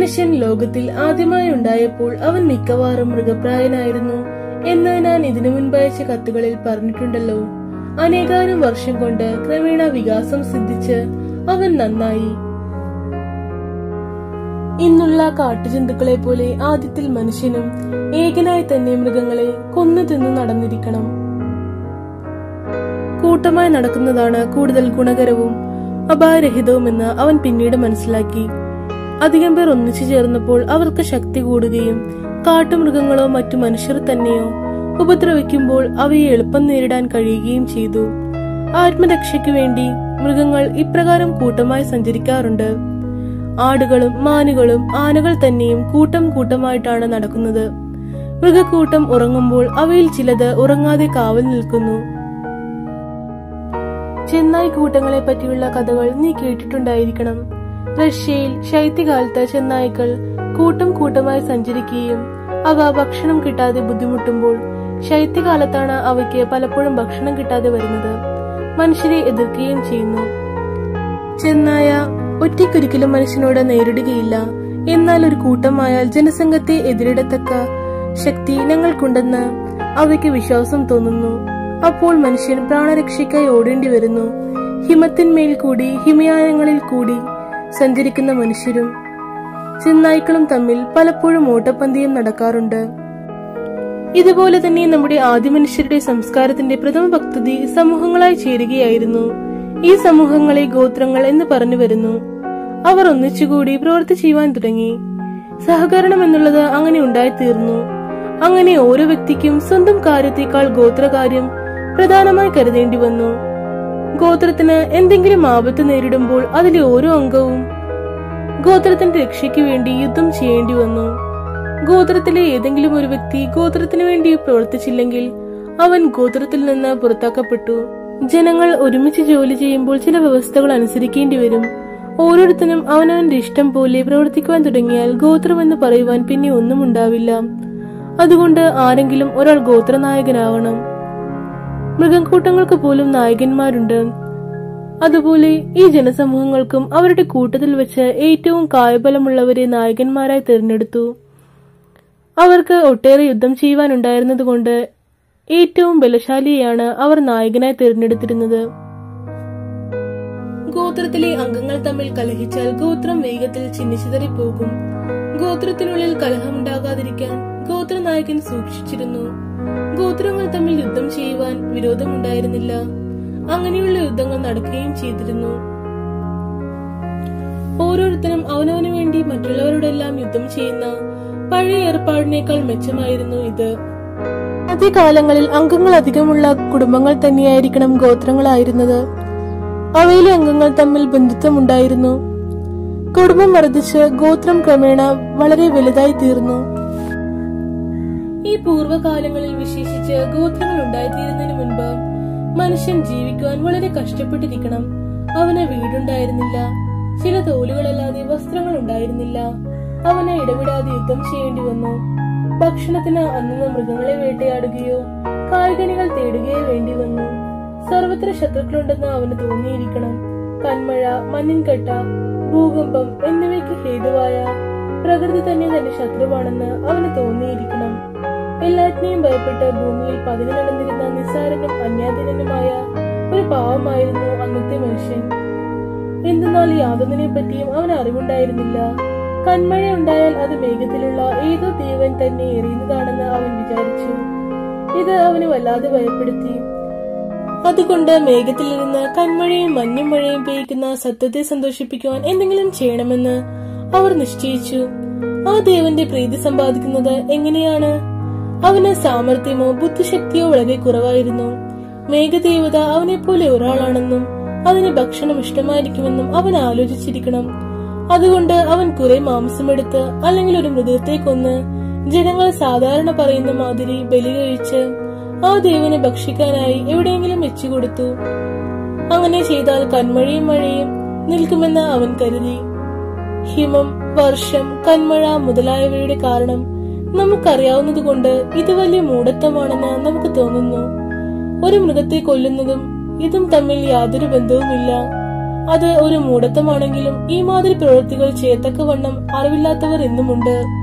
മനുഷ്യൻ ലോകത്തിൽ ആദ്യമായി ഉണ്ടായപ്പോൾ അവൻ മിക്കവാറും മൃഗപ്രായനായിരുന്നു എന്ന് ഞാൻ ഇതിനു മുൻപയച്ച കത്തുകളിൽ പറഞ്ഞിട്ടുണ്ടല്ലോ അനേകാനും വർഷം കൊണ്ട് ക്രമേണ വികാസം സിദ്ധിച്ച് അവൻ നന്നായി ഇന്നുള്ള കാട്ടുജന്തുക്കളെ പോലെ ആദ്യത്തിൽ മനുഷ്യനും ഏകനായി തന്നെ മൃഗങ്ങളെ കൊന്നു തിന്നു നടന്നിരിക്കണം കൂട്ടമായി നടക്കുന്നതാണ് കൂടുതൽ ഗുണകരവും അപായരഹിതവുമെന്ന് അവൻ പിന്നീട് മനസ്സിലാക്കി അധികം പേർ ഒന്നിച്ചു ചേർന്നപ്പോൾ അവർക്ക് ശക്തി കൂടുകയും കാട്ടുമൃഗങ്ങളോ മറ്റു മനുഷ്യർ തന്നെയോ ഉപദ്രവിക്കുമ്പോൾ അവയെ എളുപ്പം നേരിടാൻ കഴിയുകയും ചെയ്തു ആത്മരക്ഷയ്ക്കു വേണ്ടി മൃഗങ്ങൾ ഇപ്രകാരം കൂട്ടമായി സഞ്ചരിക്കാറുണ്ട് ആടുകളും മാനുകളും ആനകൾ തന്നെയും കൂട്ടം കൂട്ടമായിട്ടാണ് നടക്കുന്നത് മൃഗക്കൂട്ടം ഉറങ്ങുമ്പോൾ അവയിൽ ചിലത് ഉറങ്ങാതെ കാവൽ നിൽക്കുന്നു ചെന്നായ് കൂട്ടങ്ങളെ പറ്റിയുള്ള കഥകൾ നീ കേട്ടിട്ടുണ്ടായിരിക്കണം റഷ്യയിൽ ശൈത്യകാലത്ത് ചെന്നായ്ക്കൾ കൂട്ടം കൂട്ടമായി സഞ്ചരിക്കുകയും അവ ഭക്ഷണം കിട്ടാതെ ബുദ്ധിമുട്ടുമ്പോൾ ശൈത്യകാലത്താണ് അവയ്ക്ക് പലപ്പോഴും ഭക്ഷണം കിട്ടാതെ വരുന്നത് മനുഷ്യരെ എതിർക്കുകയും ചെയ്യുന്നു ചെന്നായ ഒറ്റയ്ക്കൊരിക്കലും മനുഷ്യനോട് നേരിടുകയില്ല എന്നാൽ ഒരു കൂട്ടമായാൽ ജനസംഘത്തെ എതിരിടത്തക്ക ശക്തി ഞങ്ങൾക്കുണ്ടെന്ന് അവയ്ക്ക് വിശ്വാസം തോന്നുന്നു അപ്പോൾ മനുഷ്യൻ പ്രാണരക്ഷയ്ക്കായി ഓടേണ്ടി വരുന്നു ഹിമത്തിന്മേൽ കൂടി ഹിമയാനങ്ങളിൽ കൂടി സഞ്ചരിക്കുന്ന മനുഷ്യരും ചെന്നായ്ക്കളും തമ്മിൽ പലപ്പോഴും ഓട്ടപ്പന്തയം നടക്കാറുണ്ട് ഇതുപോലെ തന്നെ നമ്മുടെ ആദ്യ മനുഷ്യരുടെ സംസ്കാരത്തിന്റെ പ്രഥമ പദ്ധതി സമൂഹങ്ങളായി ചേരുകയായിരുന്നു ഈ സമൂഹങ്ങളെ ഗോത്രങ്ങൾ എന്ന് പറഞ്ഞു വരുന്നു അവർ ഒന്നിച്ചുകൂടി പ്രവൃത്തി ചെയ്യുവാൻ തുടങ്ങി സഹകരണം എന്നുള്ളത് അങ്ങനെ ഉണ്ടായിത്തീർന്നു അങ്ങനെ ഓരോ വ്യക്തിക്കും സ്വന്തം കാര്യത്തേക്കാൾ ഗോത്രകാര്യം പ്രധാനമായി കരുതേണ്ടി വന്നു ഗോത്രത്തിന് എന്തെങ്കിലും ആപത്ത് നേരിടുമ്പോൾ അതിലെ ഓരോ അംഗവും ഗോത്രത്തിന്റെ രക്ഷയ്ക്ക് വേണ്ടി യുദ്ധം ചെയ്യേണ്ടി വന്നു ഗോത്രത്തിലെ ഏതെങ്കിലും ഒരു വ്യക്തി ഗോത്രത്തിനു വേണ്ടി പ്രവർത്തിച്ചില്ലെങ്കിൽ അവൻ ഗോത്രത്തിൽ നിന്ന് പുറത്താക്കപ്പെട്ടു ജനങ്ങൾ ഒരുമിച്ച് ജോലി ചെയ്യുമ്പോൾ ചില വ്യവസ്ഥകൾ അനുസരിക്കേണ്ടി വരും ഓരോരുത്തരും അവനവന്റെ ഇഷ്ടം പോലെ പ്രവർത്തിക്കുവാൻ തുടങ്ങിയാൽ ഗോത്രം എന്ന് പറയുവാൻ പിന്നെ ഒന്നും ഉണ്ടാവില്ല അതുകൊണ്ട് ആരെങ്കിലും ഒരാൾ ഗോത്രനായകനാവണം മൃഗക്കൂട്ടങ്ങൾക്ക് പോലും നായകന്മാരുണ്ട് അതുപോലെ ഈ ജനസമൂഹങ്ങൾക്കും അവരുടെ കൂട്ടത്തിൽ വെച്ച് ഏറ്റവും കായബലമുള്ളവരെ നായകന്മാരായി തിരഞ്ഞെടുത്തു അവർക്ക് ഒട്ടേറെ യുദ്ധം ചെയ്യുവാനുണ്ടായിരുന്നതുകൊണ്ട് ഏറ്റവും ബലശാലിയെയാണ് അവർ നായകനായി തിരഞ്ഞെടുത്തിരുന്നത് ഗോത്രത്തിലെ അംഗങ്ങൾ തമ്മിൽ കലഹിച്ചാൽ ഗോത്രം വേഗത്തിൽ ചിന്നിച്ചിതറി പോകും ഗോത്രത്തിനുള്ളിൽ കലഹമുണ്ടാകാതിരിക്കാൻ ഗോത്രനായകൻ സൂക്ഷിച്ചിരുന്നു ഗോത്രങ്ങൾ തമ്മിൽ യുദ്ധം ചെയ്യുവാൻ വിരോധമുണ്ടായിരുന്നില്ല അങ്ങനെയുള്ള യുദ്ധങ്ങൾ നടക്കുകയും ചെയ്തിരുന്നു ഓരോരുത്തരും അവനവന് വേണ്ടി മറ്റുള്ളവരോടെല്ലാം യുദ്ധം ചെയ്യുന്ന പഴയ ഏർപ്പാടിനേക്കാൾ മെച്ചമായിരുന്നു ഇത് ആദ്യകാലങ്ങളിൽ അംഗങ്ങൾ അധികമുള്ള കുടുംബങ്ങൾ തന്നെയായിരിക്കണം ഗോത്രങ്ങളായിരുന്നത് അവയിലെ അംഗങ്ങൾ തമ്മിൽ ബന്ധുത്വമുണ്ടായിരുന്നു കുടുംബം വർദ്ധിച്ച് ഗോത്രം ക്രമേണ വളരെ വലുതായി തീർന്നു ഈ പൂർവ്വകാലങ്ങളിൽ വിശേഷിച്ച് ഗോത്രങ്ങൾ ഉണ്ടായിത്തീരുന്നതിന് മുൻപ് മനുഷ്യൻ ജീവിക്കുവാൻ വളരെ കഷ്ടപ്പെട്ടിരിക്കണം അവന് വീടുണ്ടായിരുന്നില്ല ചില തോലുകളല്ലാതെ വസ്ത്രങ്ങൾ ഉണ്ടായിരുന്നില്ല അവന് ഇടവിടാതെ യുദ്ധം ചെയ്യേണ്ടി വന്നു ഭക്ഷണത്തിന് അന്നു മൃഗങ്ങളെ വേട്ടയാടുകയോ കായികനികൾ തേടുകയോ വേണ്ടി വന്നു സർവത്ര ശത്രുക്കളുണ്ടെന്ന് അവന് തോന്നിയിരിക്കണം കന്മഴ മഞ്ഞിൻകട്ട ഭൂകമ്പം എന്നിവയ്ക്ക് ഹേതുവായ പ്രകൃതി തന്നെ തന്റെ ശത്രുവാണെന്ന് അവന് തോന്നിയിരിക്കണം എല്ലാറ്റിനെയും ഭയപ്പെട്ട് ഭൂമിയിൽ പതിന് നടന്നിരുന്ന നിസ്സാരനും അന്യാധീനനുമായ ഒരു പാവമായിരുന്നു അന്നത്തെ മനുഷ്യൻ എന്തെന്നാൽ യാതൊന്നിനെ പറ്റിയും അവന് അറിവുണ്ടായിരുന്നില്ല കന്മഴ ഉണ്ടായാൽ അത് മേഘത്തിലുള്ള ഏതോ ദേവൻ തന്നെ എറിയുന്നതാണെന്ന് അവൻ വിചാരിച്ചു ഇത് അവന് വല്ലാതെ ഭയപ്പെടുത്തി അതുകൊണ്ട് മേഘത്തിലിരുന്ന് കന്മഴയും മഞ്ഞും മഴയും പെയ്യ്ക്കുന്ന സത്യത്തെ സന്തോഷിപ്പിക്കുവാൻ എന്തെങ്കിലും ചെയ്യണമെന്ന് അവർ നിശ്ചയിച്ചു ആ ദേവന്റെ പ്രീതി സമ്പാദിക്കുന്നത് എങ്ങനെയാണ് അവന് സാമർഥ്യമോ ബുദ്ധിശക്തിയോ വളരെ കുറവായിരുന്നു മേഘദേവത അവനെ പോലെ ഒരാളാണെന്നും അതിന് ഭക്ഷണം ഇഷ്ടമായിരിക്കുമെന്നും അവൻ ആലോചിച്ചിരിക്കണം അതുകൊണ്ട് അവൻ കുറെ മാംസമെടുത്ത് അല്ലെങ്കിൽ ഒരു മൃഗത്തെ കൊന്ന് ജനങ്ങൾ സാധാരണ പറയുന്ന മാതിരി ബലി കഴിച്ച് ആ ദേവനെ ഭക്ഷിക്കാനായി എവിടെയെങ്കിലും വെച്ചുകൊടുത്തു അങ്ങനെ ചെയ്താൽ കന്മഴയും മഴയും നിൽക്കുമെന്ന് അവൻ കരുതി ഹിമം വർഷം കന്മഴ മുതലായവയുടെ കാരണം നമുക്കറിയാവുന്നതുകൊണ്ട് ഇത് വലിയ മൂഢത്വമാണെന്ന് നമുക്ക് തോന്നുന്നു ഒരു മൃഗത്തെ കൊല്ലുന്നതും ഇതും തമ്മിൽ യാതൊരു ബന്ധവുമില്ല അത് ഒരു മൂഢത്വമാണെങ്കിലും ഈ മാതിരി പ്രവൃത്തികൾ ചെയ്യത്തക്കവണ്ണം അറിവില്ലാത്തവർ എന്നുമുണ്ട്